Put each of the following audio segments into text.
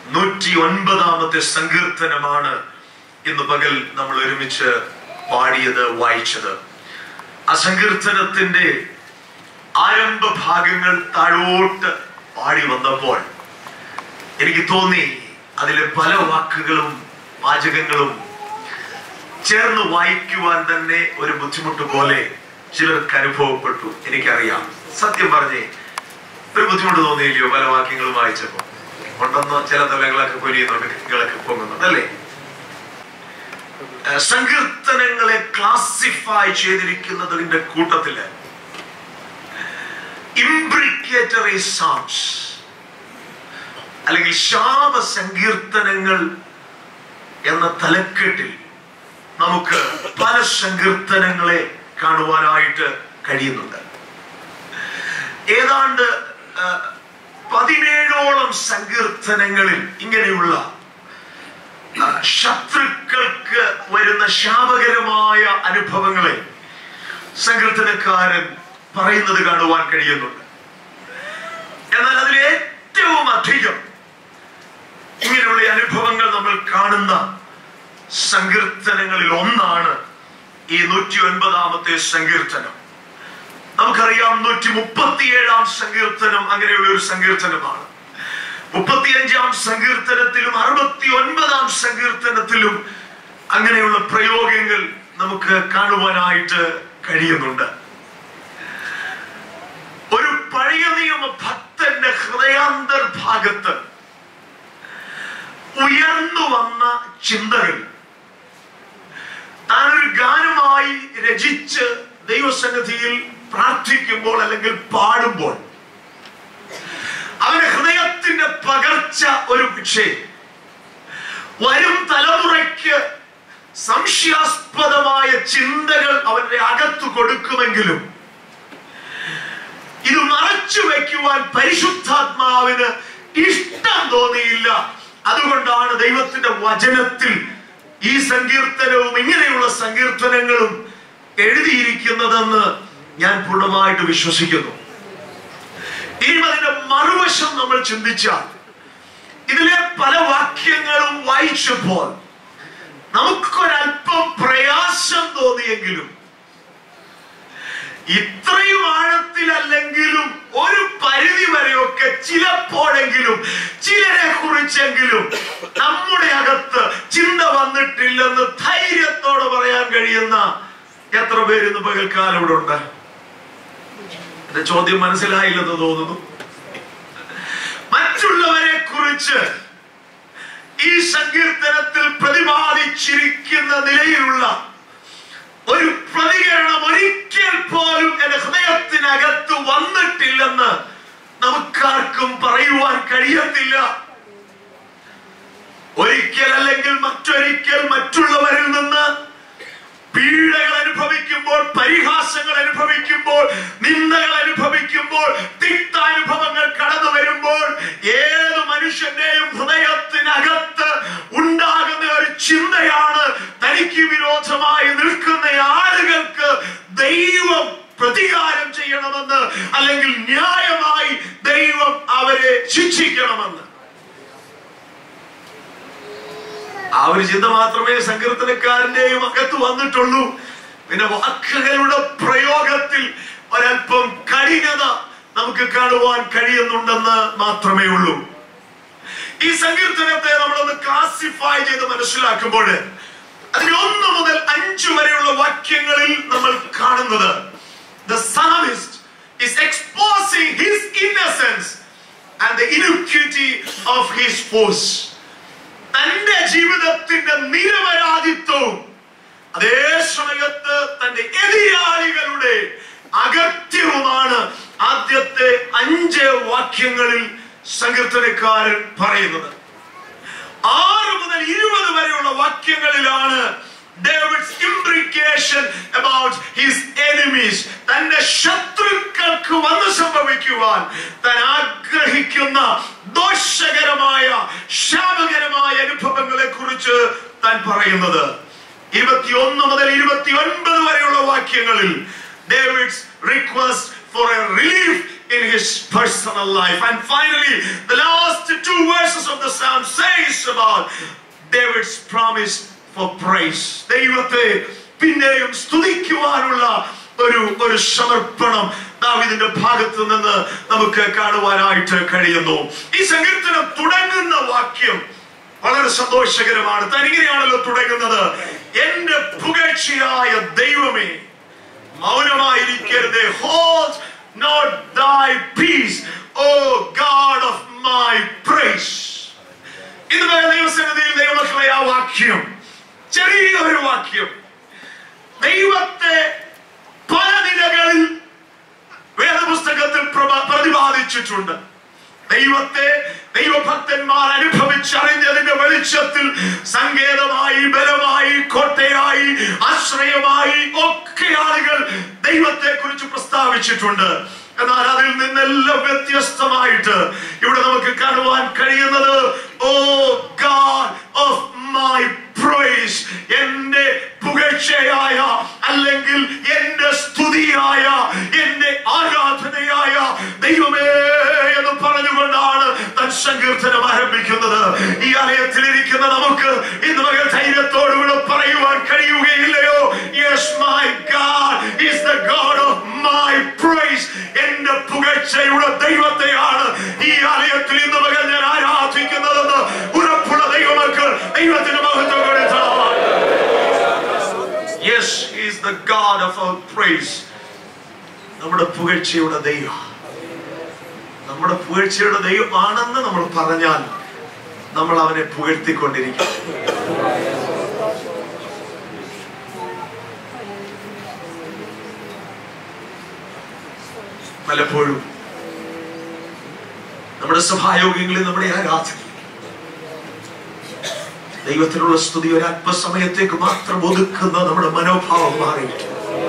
നൂറ്റി ഒൻപതാമത്തെ സങ്കീർത്തനമാണ് ഇന്ന് പകൽ നമ്മൾ ഒരുമിച്ച് പാടിയത് വായിച്ചത് ആ സങ്കീർത്തനത്തിന്റെ ആരംഭ ഭാഗങ്ങൾ താഴോട്ട് പാടി വന്നപ്പോൾ എനിക്ക് തോന്നി അതിലെ പല വാക്കുകളും വാചകങ്ങളും ചേർന്ന് വായിക്കുവാൻ തന്നെ ഒരു ബുദ്ധിമുട്ട് പോലെ ചിലർക്ക് അനുഭവപ്പെട്ടു എനിക്കറിയാം സത്യം പറഞ്ഞേ ഒരു ബുദ്ധിമുട്ട് തോന്നിയില്ലയോ പല വാക്യങ്ങളും വായിച്ചപ്പോ ഉണ്ടെന്ന് ചില തലങ്ങളൊക്കെ പൊരിയുന്നുണ്ട് കൈകളൊക്കെ പൊങ്ങുന്നുണ്ട് അല്ലേ ഏഹ് സങ്കീർത്തനങ്ങളെ ക്ലാസിഫൈ ചെയ്തിരിക്കുന്നതിന്റെ കൂട്ടത്തില് ഇംബ്രിക്കേറ്ററി സാംസ് അല്ലെങ്കിൽ ശാപ സങ്കീർത്തനങ്ങൾ എന്ന തലക്കെട്ടിൽ നമുക്ക് പല സങ്കീർത്തനങ്ങളെ കാണുവാനായിട്ട് കഴിയുന്നുണ്ട് ഏതാണ്ട് ആ, പതിനേഴോളം സങ്കീർത്തനങ്ങളിൽ ഇങ്ങനെയുള്ള ആ, ശത്രുക്കൾക്ക് വരുന്ന ശാപകരമായ അനുഭവങ്ങളെ സങ്കീർത്തനക്കാരൻ പറയുന്നത് കാണുവാൻ കഴിയുന്നുണ്ട് എന്നാൽ അതിൽ ഏറ്റവും അധികം ഇങ്ങനെയുള്ള അനുഭവങ്ങൾ നമ്മൾ കാണുന്ന സങ്കീർത്തനങ്ങളിൽ ഒന്നാണ് ഈ നൂറ്റി ഒൻപതാമത്തെ സങ്കീർത്തനം നമുക്കറിയാം നൂറ്റി മുപ്പത്തിയേഴാം സങ്കീർത്തനം അങ്ങനെയുള്ള ഒരു സങ്കീർത്തനമാണ് മുപ്പത്തിയഞ്ചാം സങ്കീർത്തനത്തിലും അറുപത്തി ഒൻപതാം സങ്കീർത്തനത്തിലും അങ്ങനെയുള്ള പ്രയോഗങ്ങൾ നമുക്ക് കാണുവാനായിട്ട് കഴിയുന്നുണ്ട് ഒരു പഴയ നിയമ ഭക്തന്റെ ഹൃദയാന്തർഭാഗത്ത് ഉയർന്നു വന്ന ചിന്തകൾ താനൊരു ഗാനമായി രചിച്ച് ദൈവസന്നിധിയിൽ പ്രാർത്ഥിക്കുമ്പോൾ അല്ലെങ്കിൽ പാടുമ്പോൾ അവന്റെ ഹൃദയത്തിന്റെ പകർച്ച ഒരു പക്ഷേ വരും തലമുറയ്ക്ക് സംശയാസ്പദമായ ചിന്തകൾ അവന്റെ അകത്തു കൊടുക്കുമെങ്കിലും ഇത് മറച്ചു വെക്കുവാൻ പരിശുദ്ധാത്മാവിന് ഇഷ്ടം തോന്നിയില്ല അതുകൊണ്ടാണ് ദൈവത്തിന്റെ വചനത്തിൽ ഈ സങ്കീർത്തനവും ഇങ്ങനെയുള്ള സങ്കീർത്തനങ്ങളും എഴുതിയിരിക്കുന്നതെന്ന് ഞാൻ പൂർണ്ണമായിട്ട് വിശ്വസിക്കുന്നു ഇനി അതിന്റെ മറുവശം നമ്മൾ ചിന്തിച്ചാൽ ഇതിലെ പല വാക്യങ്ങളും വായിച്ചപ്പോൾ നമുക്കൊരല്പം പ്രയാസം തോന്നിയെങ്കിലും ഇത്രയും ആഴത്തിലല്ലെങ്കിലും ഒരു പരിധി വരെയൊക്കെ ചിലപ്പോഴെങ്കിലും ചിലരെ കുറിച്ചെങ്കിലും നമ്മുടെ അകത്ത് ചിന്ത വന്നിട്ടില്ലെന്ന് ധൈര്യത്തോടെ പറയാൻ കഴിയുന്ന എത്ര പേര് ഇന്ന് പകൽക്കാലം ഇവിടെ ഉണ്ട് എന്റെ ചോദ്യം മനസ്സിലായില്ലെന്ന് തോന്നുന്നു മറ്റുള്ളവരെ കുറിച്ച് ഈ സങ്കീർത്തനത്തിൽ പ്രതിപാദിച്ചിരിക്കുന്ന നിലയിലുള്ള ഒരു പ്രതികരണം ഒരിക്കൽ പോലും എന്റെ ഹൃദയത്തിനകത്ത് വന്നിട്ടില്ലെന്ന് നമുക്കാർക്കും പറയുവാൻ കഴിയത്തില്ല ഒരിക്കൽ അല്ലെങ്കിൽ മറ്റൊരിക്കൽ മറ്റുള്ളവരിൽ നിന്ന് പീഡകൾ അനുഭവിക്കുമ്പോൾ പരിഹാസങ്ങൾ അനുഭവിക്കുമ്പോൾ നിന്ദകൾ അനുഭവിക്കുമ്പോൾ തിക്താനുഭവങ്ങൾ കടന്നു വരുമ്പോൾ ഏത് മനുഷ്യന്റെയും ഹൃദയത്തിനകത്ത് ഉണ്ടാകുന്ന ഒരു ചിന്തയാണ് തനിക്ക് വിരോധമായി നിൽക്കുന്ന ആളുകൾക്ക് ദൈവം പ്രതികാരം ചെയ്യണമെന്ന് അല്ലെങ്കിൽ ന്യായമായി ദൈവം അവരെ ശിക്ഷിക്കണമെന്ന് ആ ഒരു ചിന്ത മാത്രമേ സങ്കീർത്തനക്കാരന്റെയും അകത്ത് വന്നിട്ടുള്ളൂ പിന്നെ വാക്കുകളുടെ പ്രയോഗത്തിൽ ഒരല്പം കഠിനത നമുക്ക് കാണുവാൻ കഴിയുന്നുണ്ടെന്ന് മാത്രമേ ഉള്ളൂ ഈ സങ്കീർത്തനത്തെ നമ്മളൊന്ന് ക്ലാസിഫൈ ചെയ്ത് മനസ്സിലാക്കുമ്പോൾ അതിന് ഒന്ന് മുതൽ അഞ്ചു വരെയുള്ള വാക്യങ്ങളിൽ നമ്മൾ കാണുന്നത് the psalmist is exposing his innocence and the iniquity of his foes. തന്റെ ജീവിതത്തിന്റെ നിരപരാധിത്വവും അതേ സമയത്ത് തന്റെ എതിരാളികളുടെ അകത്യവുമാണ് ആദ്യത്തെ അഞ്ച് വാക്യങ്ങളിൽ സങ്കീർത്തനക്കാരൻ പറയുന്നത് ആറ് മുതൽ ഇരുപത് വരെയുള്ള വാക്യങ്ങളിലാണ് David's imprecation about his enemies തന്റെ ശത്രുക്കൾക്ക് വന്ന് സംഭവിക്കുവാൻ താൻ ആഗ്രഹിക്കുന്ന ദോഷകരമായ ശാപകരമായ അനുഭവങ്ങളെ കുറിച്ച് താൻ പറയുന്നത് ഇരുപത്തിയൊന്ന് മുതൽ ഇരുപത്തി ഒൻപത് വരെയുള്ള വാക്യങ്ങളിൽ David's request for a relief in his personal life. And finally, the last two verses of the Psalm says about David's promise for praise. ദൈവത്തെ പിന്നെയും സ്തുതിക്കുവാനുള്ള ഒരു ഒരു സമർപ്പണം ദാവിദിന്റെ ഭാഗത്ത് നിന്ന് നമുക്ക് കാണുവാനായിട്ട് കഴിയുന്നു ഈ സങ്കീർത്തനം തുടങ്ങുന്ന വാക്യം വളരെ സന്തോഷകരമാണ് താൻ ഇങ്ങനെയാണല്ലോ തുടങ്ങുന്നത് എന്റെ പുകഴ്ചയായ ദൈവമേ മൗനമായിരിക്കരുത് hold not thy peace O God of my praise ഇതുവരെ ദൈവസന്നിധിയിൽ ദൈവമക്കളെ ആ വാക്യം ചെറിയ ഒരു വാക്യം ദൈവത്തെ പല നിലകളിൽ വേദപുസ്തകത്തിൽ പ്രഭ- പ്രതിപാദിച്ചിട്ടുണ്ട് ദൈവത്തെ ദൈവഭക്തന്മാർ അനുഭവിച്ചറിഞ്ഞതിന്റെ വെളിച്ചത്തിൽ സങ്കേതമായി ബലമായി കോട്ടയായി ആശ്രയമായി ഒക്കെ ആളുകൾ ദൈവത്തെ കുറിച്ച് പ്രസ്താവിച്ചിട്ടുണ്ട് എന്നാൽ അതിൽ നിന്നെല്ലാം വ്യത്യസ്തമായിട്ട് ഇവിടെ നമുക്ക് കാണുവാൻ കഴിയുന്നത് O God of my praise എന്റെ പുകഴ്ചയായ അല്ലെങ്കിൽ എന്റെ സ്തുതിയായ എന്റെ ആരാധനയായ ദൈവമേ എന്ന് പറഞ്ഞുകൊണ്ടാണ് തൻ സങ്കീർത്തനം ആരംഭിക്കുന്നത് ഈ ആലയത്തിൽ ഇരിക്കുന്ന നമുക്ക് ഇന്ന് മകൾ ധൈര്യത്തോടുകൂടെ പറയുവാൻ കഴിയുകയില്ലയോ yes my God is the God of my praise എന്റെ പുകഴ്ചയുടെ ദൈവത്തെയാണ് ഈ ആലയത്തിൽ ഇന്ന് മകൾ ഞാൻ ആരാധിക്കുന്നതെന്ന് ഉറപ്പുള്ള ദൈവമക്കൾ ദൈവത്തിന് മഹത്വം കൊടുത്താൽ yes is the God of our praise നമ്മുടെ പുകഴ്ചയുടെ ദൈവം നമ്മുടെ പുകഴ്ചയുടെ ദൈവമാണെന്ന് നമ്മൾ പറഞ്ഞാൽ നമ്മൾ അവനെ പുകഴ്ത്തിക്കൊണ്ടിരിക്കും പലപ്പോഴും നമ്മുടെ സഭായോഗങ്ങളിൽ നമ്മുടെ ആരാധന ദൈവത്തിനുള്ള സ്തുതി ഒരു അല്പസമയത്തേക്ക് മാത്രം ഒതുക്കുന്ന നമ്മുടെ മനോഭാവം മാറിയിട്ട്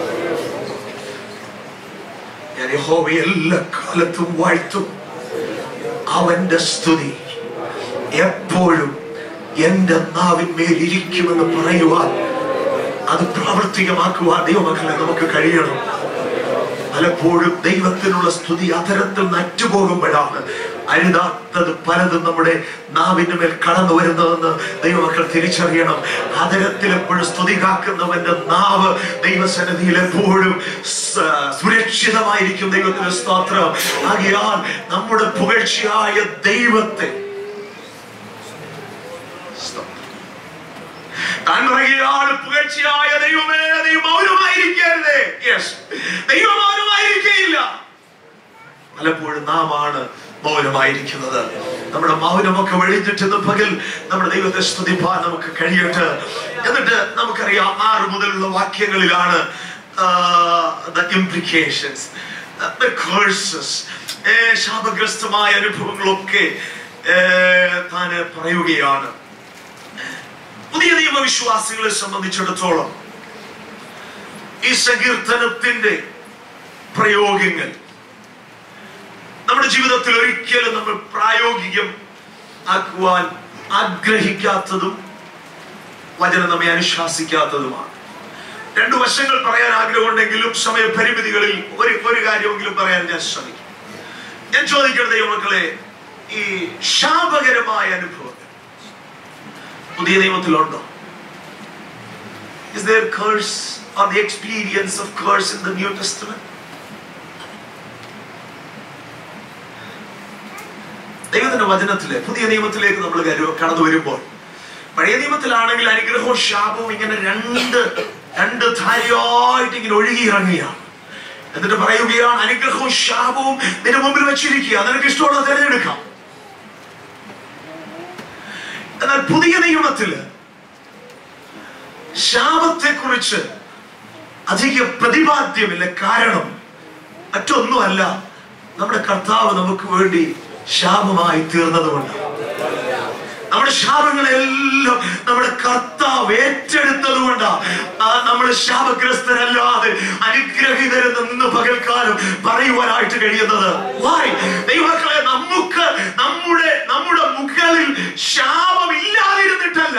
ഞാൻ യഹോവയെ എല്ലാ കാലത്തും വാഴ്ത്തും അവന്റെ സ്തുതി എപ്പോഴും എന്റെ നാവിന്മേൽ ഇരിക്കുമെന്ന് പറയുവാൻ അത് പ്രാവർത്തികമാക്കുവാൻ ദൈവമക്കളെ നമുക്ക് കഴിയണം പലപ്പോഴും ദൈവത്തിനുള്ള സ്തുതി അധരത്തിൽ നറ്റുപോകുമ്പോഴാണ് അരുതാത്തത് പലതും നമ്മുടെ നാവിന്റെ മേൽ കടന്നു വരുന്നതെന്ന് ദൈവമക്കൾ തിരിച്ചറിയണം അധരത്തിൽ എപ്പോഴും സ്തുതി കാക്കുന്നവന്റെ നാവ് ദൈവസന്നിധിയിൽ എപ്പോഴും സ- സുരക്ഷിതമായിരിക്കും ദൈവത്തിന്റെ സ്തോത്രം ആകിയാൽ നമ്മുടെ പുകഴ്ചയായ ദൈവത്തെ സ്തോത്രം. താൻ പറയുകയാണ് പുകഴ്ചയായ ദൈവമേ നീ മൗനമായിരിക്കരുതേ യെസ് ദൈവം മൗനമായിരിക്കയില്ല പലപ്പോഴും നാം ആണ് മൗനമായിരിക്കുന്നത് നമ്മുടെ മൗനമൊക്കെ വെളിഞ്ഞിട്ട് പകൽ നമ്മുടെ ദൈവത്തെ സ്തുതിപ്പാൻ നമുക്ക് കഴിയട്ടെ എന്നിട്ട് നമുക്കറിയാം ആറ് മുതലുള്ള വാക്യങ്ങളിലാണ് ദ ഇംപ്ലിക്കേഷൻസ് ദ കേഴ്സസ് ശാപഗ്രസ്തമായ അനുഭവങ്ങളൊക്കെ ഏ, താൻ പറയുകയാണ് പുതിയ നിയമവിശ്വാസികളെ സംബന്ധിച്ചിടത്തോളം ഈ സങ്കീർത്തനത്തിന്റെ പ്രയോഗങ്ങൾ നമ്മുടെ ജീവിതത്തിൽ ഒരിക്കലും നമ്മൾ പ്രായോഗികം ആക്കുവാൻ ആഗ്രഹിക്കാത്തതും വചനം നമ്മെ അനുശാസിക്കാത്തതുമാണ് രണ്ടു വശങ്ങൾ പറയാൻ ആഗ്രഹമുണ്ടെങ്കിലും സമയപരിമിതികളിൽ ഒരു ഒരു കാര്യമെങ്കിലും പറയാൻ ഞാൻ ശ്രമിക്കും ഞാൻ ചോദിക്കട്ടെ ദൈവമക്കളെ ഈ ശാപകരമായ അനുഭവങ്ങൾ പുതിയ നിയമത്തിലുണ്ടോ Is there curse or the experience of curse in the New Testament? ദൈവത്തിന്റെ വചനത്തില് പുതിയ നിയമത്തിലേക്ക് നമ്മൾ കരു- കടന്നു വരുമ്പോൾ പഴയ നിയമത്തിലാണെങ്കിൽ അനുഗ്രഹവും ശാപവും ഇങ്ങനെ രണ്ട് രണ്ട് ധാരയായിട്ട് ഇങ്ങനെ ഒഴുകി ഇറങ്ങുകയാണ് എന്നിട്ട് പറയുകയാണ് അനുഗ്രഹവും ശാപവും നിന്റെ മുമ്പിൽ വെച്ചിരിക്കുക നിനക്ക് ഇഷ്ടമുള്ളത് തിരഞ്ഞെടുക്കാം എന്നാൽ പുതിയ നിയമത്തില് ശാപത്തെ കുറിച്ച് അധിക പ്രതിപാദ്യമില്ല കാരണം മറ്റൊന്നുമല്ല നമ്മുടെ കർത്താവ് നമുക്ക് വേണ്ടി ശാപമായി തീർന്നതുകൊണ്ട് നമ്മുടെ ശാപങ്ങളെല്ലാം നമ്മുടെ കർത്താവ് ഏറ്റെടുത്തത് കൊണ്ടാണ് നമ്മൾ ശാപഗ്രസ്തരല്ലാതെ അനുഗ്രഹിതരെന്ന് ഇന്ന് പകൽക്കാലം പറയുവാനായിട്ട് കഴിയുന്നത് Why? ദൈവമക്കളെ നമുക്ക് നമ്മുടെ നമ്മുടെ മുകളിൽ ശാപം ഇല്ലാതിരുന്നിട്ടല്ല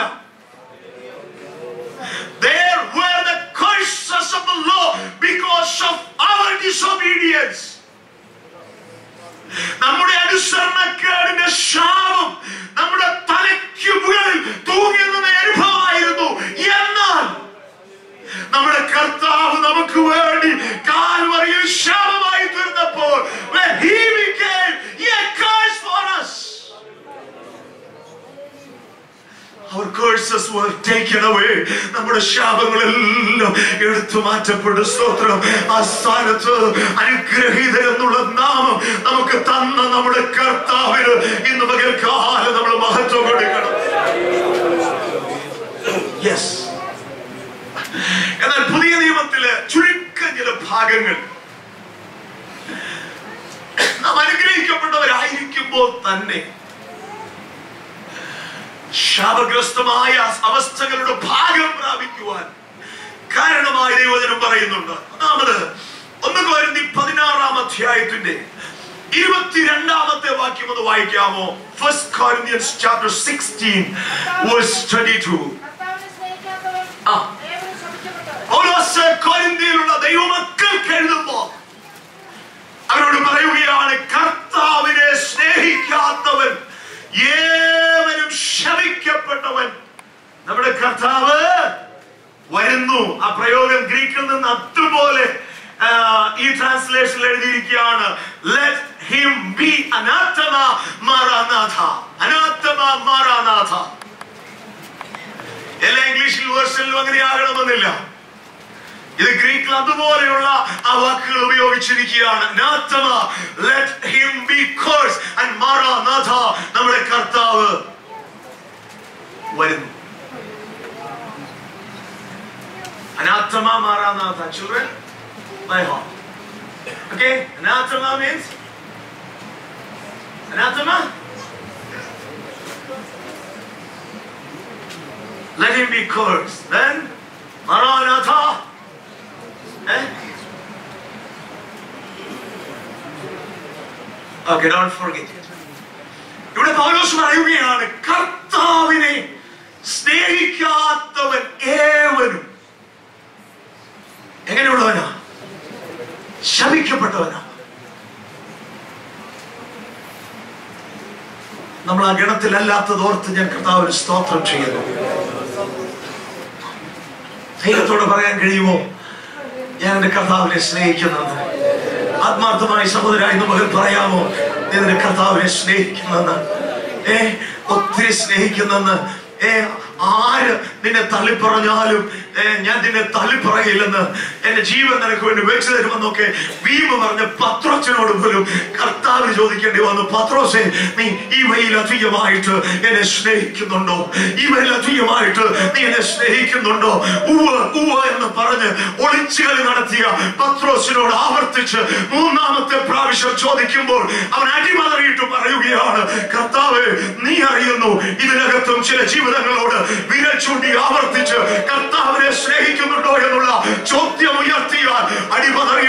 There were the curses of the law because of our disobedience. നമ്മുടെ അനുസരണക്കേടിന്റെ ശാപം നമ്മുടെ Our curses were taken away. നമ്മുടെ ശാപങ്ങളെല്ലാം എടുത്തു മാറ്റപ്പെടും സ്തോത്രം ആ സ്ഥാനത്ത് അനുഗ്രഹീതൻ എന്നുള്ള നാമം നമുക്ക് തന്ന നമ്മുടെ കർത്താവിന് ഇന്ന് പകൽക്കാലം നമ്മൾ മഹത്വം കൊടുക്കണം യെസ് എന്നാൽ പുതിയ നിയമത്തില് ചുരുക്കം ചില ഭാഗങ്ങൾ നാം അനുഗ്രഹിക്കപ്പെട്ടവരായിരിക്കുമ്പോൾ തന്നെ ശാപഗ്രസ്തമായ അവസ്ഥകളുടെ ഭാഗം പ്രാപിക്കുവാൻ കാരണമായി ദൈവജനം പറയുന്നുണ്ട് ഒന്നാമത് ഒന്ന് കോരുന്തി പതിനാറാം അധ്യായത്തിന്റെ ഇരുപത്തിരണ്ടാമത്തെ വാക്യം ഒന്ന് വായിക്കാമോ first Corinthians chapter sixteen verse twenty two കർത്താവിനെ സ്നേഹിക്കാത്തവൻ ആ. ഏവരും ശപിക്കപ്പെട്ടവൻ. പൗലോസ് കോരിന്ത്യയിലുള്ള ദൈവമക്കൾക്ക് എഴുതുമ്പോ അവരോട് പറയുകയാണ് കർത്താവിനെ സ്നേഹിക്കാത്തവൻ ഏവരും ശമിക്കപ്പെട്ടവൻ നമ്മുടെ കർത്താവ് വരുന്നു ആ പ്രയോഗം ഗ്രീക്കിൽ നിന്ന് അതുപോലെ ആ, ഈ ട്രാൻസ്ലേഷനിൽ എഴുതിയിരിക്കുകയാണ് let him be anathema maranatha anathema maranatha എല്ലാ ഇംഗ്ലീഷിൽ വേർഷനിലും അങ്ങനെ ആകണമെന്നില്ല ഇത് ഗ്രീക്കിൽ അതുപോലെയുള്ള ആ വാക്കുകൾ ഉപയോഗിച്ചിരിക്കുകയാണ് നാഥമ let him be curse and maranatha നമ്മുടെ കർത്താവ് വരുന്നു അനാഥമ Maranatha children by heart okay anathema means anathema let him be cursed then maranatha eh? okay don't forget it ഇവിടെ പൗലോസ് പറയുകയാണ് കർത്താവിനെ സ്നേഹിക്കാത്തവൻ ഏവനും എങ്ങനെയുള്ളവനാ ശമിക്കപ്പെട്ടവനാ നമ്മൾ ആ ഗണത്തിലല്ലാത്തത് ഓർത്ത് ഞാൻ കർത്താവിന് സ്തോത്രം ചെയ്യുന്നു ദൈവത്തോട് പറയാൻ കഴിയുമോ ഞാൻ എന്റെ കർത്താവിനെ സ്നേഹിക്കുന്നെന്ന് ആത്മാർത്ഥമായി സഹോദര ഇന്ന് മകൻ പറയാമോ നീ നിന്റെ കർത്താവിനെ സ്നേഹിക്കുന്നെന്ന് ഏ ഒത്തിരി സ്നേഹിക്കുന്നെന്ന് ഏ ആര് നിന്നെ തള്ളിപ്പറഞ്ഞാലും ഏ, ഞാൻ നിന്നെ തള്ളിപ്പറയില്ലെന്ന് എന്റെ ജീവൻ നിനക്ക് വേണ്ടി വെച്ചു തരുമെന്നൊക്കെ ഭീമ പറഞ്ഞ പത്രോച്ചനോട് പോലും കർത്താവിന് ചോദിക്കേണ്ടി വന്നു പത്രോസെ നീ ഈ വയിൽ അധികമായിട്ട് എന്നെ സ്നേഹിക്കുന്നുണ്ടോ ഈ വയിൽ അധികമായിട്ട് നീ എന്നെ സ്നേഹിക്കുന്നുണ്ടോ ഉവ്വ് ഉവ്വ് എന്ന് പറഞ്ഞ് ഒളിച്ചുകളി നടത്തിയ പത്രോസിനോട് ആവർത്തിച്ച് മൂന്നാമത്തെ പ്രാവശ്യം ചോദിക്കുമ്പോൾ അവൻ അടിമറിയിട്ട് പറയുകയാണ് കർത്താവ് നീ അറിയുന്നു ഇതിനകത്തും ചില ജീവിതങ്ങളോട് വിരൽ ചൂണ്ടി ആവർത്തിച്ച് കർത്താവിനെ സ്നേഹിക്കുന്നുണ്ടോ എന്നുള്ള ചോദ്യം ഉയർത്തിയാൽ അടിമറി